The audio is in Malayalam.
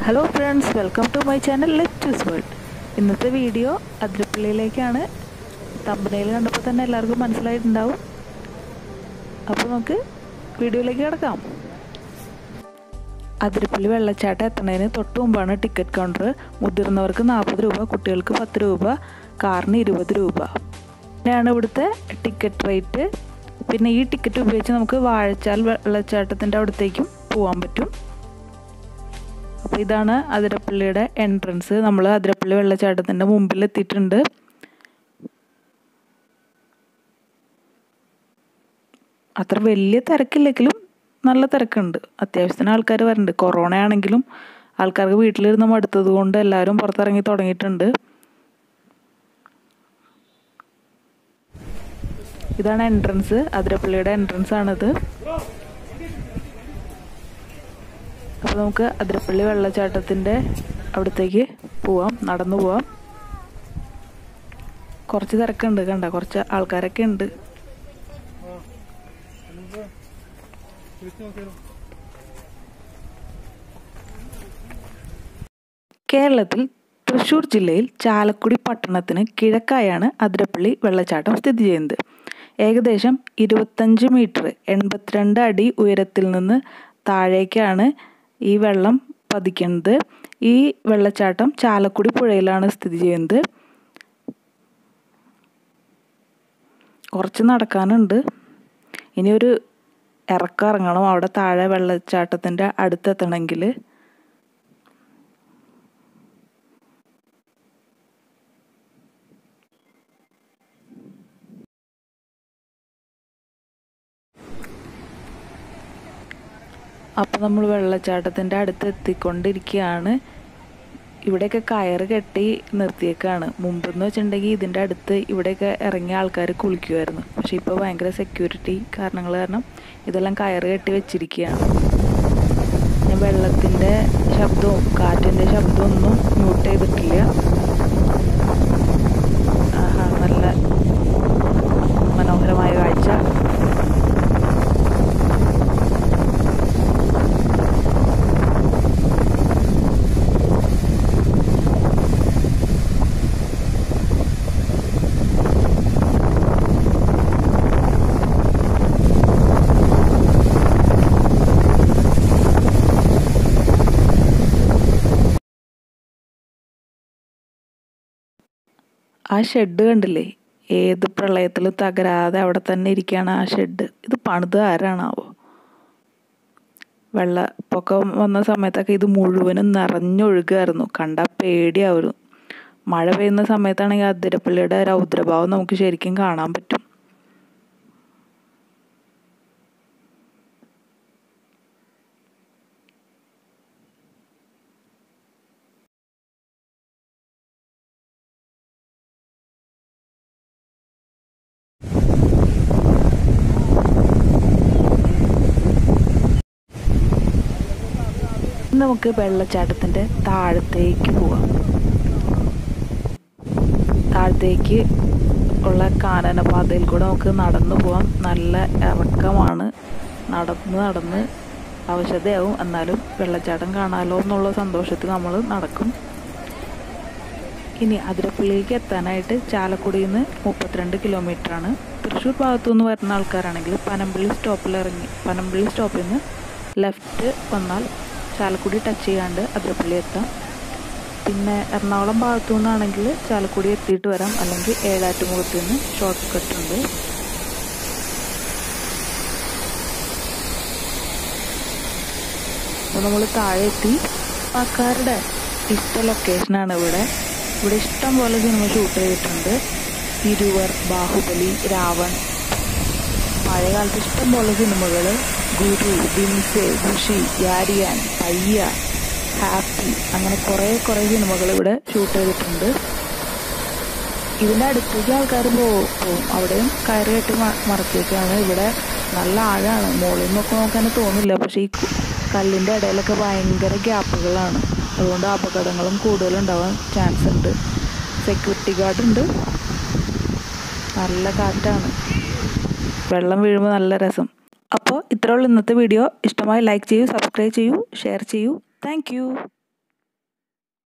hello friends welcome to my channel let's world ഇന്നത്തെ വീഡിയോ അതിരപ്പള്ളിയിലേക്കാണ് തമ്പനയിൽ കണ്ടപ്പോൾ തന്നെ എല്ലാവർക്കും മനസ്സിലായിട്ടുണ്ടാവും അപ്പോൾ നമുക്ക് വീഡിയോയിലേക്ക് കിടക്കാം അതിരപ്പള്ളി വെള്ളച്ചാട്ടം എത്തുന്നതിന് തൊട്ട് മുമ്പാണ് ടിക്കറ്റ് കൗണ്ടർ മുതിർന്നവർക്ക് നാൽപ്പത് രൂപ കുട്ടികൾക്ക് പത്ത് രൂപ കാറിന് ഇരുപത് രൂപ ഇങ്ങനെയാണ് ഇവിടുത്തെ ടിക്കറ്റ് റേറ്റ് പിന്നെ ഈ ടിക്കറ്റ് ഉപയോഗിച്ച് നമുക്ക് വാഴച്ചാൽ വെള്ളച്ചാട്ടത്തിൻ്റെ അവിടത്തേക്കും പോകാൻ പറ്റും അപ്പോൾ ഇതാണ് അതിരപ്പള്ളിയുടെ എൻട്രൻസ് നമ്മൾ അതിരപ്പള്ളി വെള്ളച്ചാട്ടത്തിൻ്റെ മുമ്പിൽ എത്തിയിട്ടുണ്ട് അത്ര വലിയ തിരക്കില്ലെങ്കിലും നല്ല തിരക്കുണ്ട് അത്യാവശ്യത്തിന് ആൾക്കാർ വരുന്നുണ്ട് കൊറോണ ആണെങ്കിലും ആൾക്കാർക്ക് വീട്ടിലിരുന്ന് മടുത്തത് കൊണ്ട് എല്ലാവരും പുറത്തിറങ്ങി തുടങ്ങിയിട്ടുണ്ട് ഇതാണ് എൻട്രൻസ് അതിരപ്പള്ളിയുടെ എൻട്രൻസ് ആണിത് അപ്പോൾ നമുക്ക് അതിരപ്പള്ളി വെള്ളച്ചാട്ടത്തിൻ്റെ അവിടത്തേക്ക് പോവാം നടന്നു പോവാം കുറച്ച് തിരക്കുണ്ട് കണ്ട കുറച്ച് ആൾക്കാരൊക്കെ ഉണ്ട് കേരളത്തിൽ തൃശ്ശൂർ ജില്ലയിൽ ചാലക്കുടി പട്ടണത്തിന് കിഴക്കായാണ് അതിരപ്പള്ളി വെള്ളച്ചാട്ടം സ്ഥിതി ചെയ്യുന്നത് ഏകദേശം ഇരുപത്തഞ്ച് മീറ്റർ എൺപത്തിരണ്ട് അടി ഉയരത്തിൽ നിന്ന് താഴേക്കാണ് ഈ വെള്ളം പതിക്കുന്നത് ഈ വെള്ളച്ചാട്ടം ചാലക്കുടി പുഴയിലാണ് സ്ഥിതി ചെയ്യുന്നത് കുറച്ച് നടക്കാനുണ്ട് ഇനി ഒരു ഇറക്കം ഇറങ്ങണം അവിടെ താഴെ വെള്ളച്ചാട്ടത്തിൻ്റെ അടുത്തെത്തണമെങ്കിൽ അപ്പോൾ നമ്മൾ വെള്ളച്ചാട്ടത്തിൻ്റെ അടുത്ത് എത്തിക്കൊണ്ടിരിക്കുകയാണ് ഇവിടെയൊക്കെ കയറ് കെട്ടി നിർത്തിയേക്കാണ് മുമ്പെന്ന് വെച്ചിട്ടുണ്ടെങ്കിൽ ഇതിൻ്റെ അടുത്ത് ഇവിടെയൊക്കെ ഇറങ്ങിയ ആൾക്കാർ കുളിക്കുമായിരുന്നു പക്ഷേ ഇപ്പോൾ ഭയങ്കര സെക്യൂരിറ്റി കാരണങ്ങൾ കാരണം ഇതെല്ലാം കയറ് കെട്ടി വെച്ചിരിക്കുകയാണ് ഞാൻ വെള്ളത്തിൻ്റെ ശബ്ദവും കാറ്റിൻ്റെ ശബ്ദവും ഒന്നും മ്യൂട്ട് ചെയ്തിട്ടില്ല ആഹാ നല്ല മനോഹരമായ കാഴ്ച ആ ഷെഡ് കണ്ടില്ലേ ഏത് പ്രളയത്തിൽ തകരാതെ അവിടെ തന്നെ ഇരിക്കുകയാണ് ആ ഷെഡ് ഇത് പണിത് ആരാണാവോ വെള്ളപ്പൊക്കം വന്ന സമയത്തൊക്കെ ഇത് മുഴുവനും നിറഞ്ഞൊഴുകുമായിരുന്നു കണ്ടാൽ പേടിയാവും മഴ പെയ്യുന്ന സമയത്താണെങ്കിൽ അതിരപ്പള്ളിയുടെ രൗദ്രഭാവം നമുക്ക് ശരിക്കും കാണാൻ പറ്റും നമുക്ക് വെള്ളച്ചാട്ടത്തിൻ്റെ താഴത്തേക്ക് പോവാം താഴത്തേക്ക് ഉള്ള കാനനപാതയിൽ കൂടെ നമുക്ക് നടന്നു പോവാം നല്ല ഇറക്കമാണ് നടന്ന് നടന്ന് അവശതയാവും എന്നാലും വെള്ളച്ചാട്ടം കാണാമല്ലോ എന്നുള്ള സന്തോഷത്തിൽ നമ്മൾ നടക്കും ഇനി അതിരപ്പള്ളിയിലേക്ക് എത്താനായിട്ട് ചാലക്കുടിയിൽ നിന്ന് മുപ്പത്തിരണ്ട് കിലോമീറ്ററാണ് തൃശ്ശൂർ ഭാഗത്തു നിന്ന് വരുന്ന ആൾക്കാരാണെങ്കിൽ പനമ്പള്ളി സ്റ്റോപ്പിൽ ഇറങ്ങി പനമ്പള്ളി സ്റ്റോപ്പിൽ നിന്ന് ലെഫ്റ്റ് വന്നാൽ ചാലക്കുടി ടച്ച് ചെയ്യാണ്ട് അതിരപ്പള്ളി എത്താം പിന്നെ എറണാകുളം ഭാഗത്തു നിന്നാണെങ്കിൽ ചാലക്കുടി എത്തിയിട്ട് വരാം അല്ലെങ്കിൽ ഏഴാറ്റുമുഖത്ത് നിന്ന് ഷോർട്ട് കട്ട് ഉണ്ട് അപ്പോൾ നമ്മൾ താഴെ എത്തി ആൾക്കാരുടെ ഇഷ്ട ലൊക്കേഷനാണ് ഇവിടെ ഇവിടെ ഇഷ്ടം പോലെ സിനിമ ഷൂട്ട് ചെയ്തിട്ടുണ്ട് ഇരുവർ ബാഹുബലി രാവൺ പഴയ കാലത്ത് ഇഷ്ടം പോലെ സിനിമകൾ ഗുരു ബിൻസെ ഖുഷി യാരിയാൻ പയ്യ ഹാപ്പി അങ്ങനെ കുറേ കുറേ സിനിമകൾ ഇവിടെ ഷൂട്ട് ചെയ്തിട്ടുണ്ട് ഇതിൻ്റെ അടുത്തേക്ക് ആൾക്കാർ പോകും അവിടെയും കയറി കെട്ടി മറച്ചേക്കാണ് ഇവിടെ നല്ല ആഴമാണ് മുകളിൽ നിന്നൊക്കെ നോക്കാൻ തോന്നില്ല പക്ഷേ ഈ കല്ലിൻ്റെ ഇടയിലൊക്കെ ഭയങ്കര ഗ്യാപ്പുകളാണ് അതുകൊണ്ട് അപകടങ്ങളും കൂടുതലുണ്ടാവാൻ ചാൻസ് ഉണ്ട് സെക്യൂരിറ്റി ഗാർഡ് ഉണ്ട് നല്ല കാറ്റാണ് വെള്ളം വീഴുമ്പോൾ നല്ല രസം അപ്പോൾ ഇത്രയുള്ള ഇന്നത്തെ വീഡിയോ ഇഷ്ടമായി ലൈക്ക് ചെയ്യൂ സബ്സ്ക്രൈബ് ചെയ്യൂ ഷെയർ ചെയ്യൂ താങ്ക്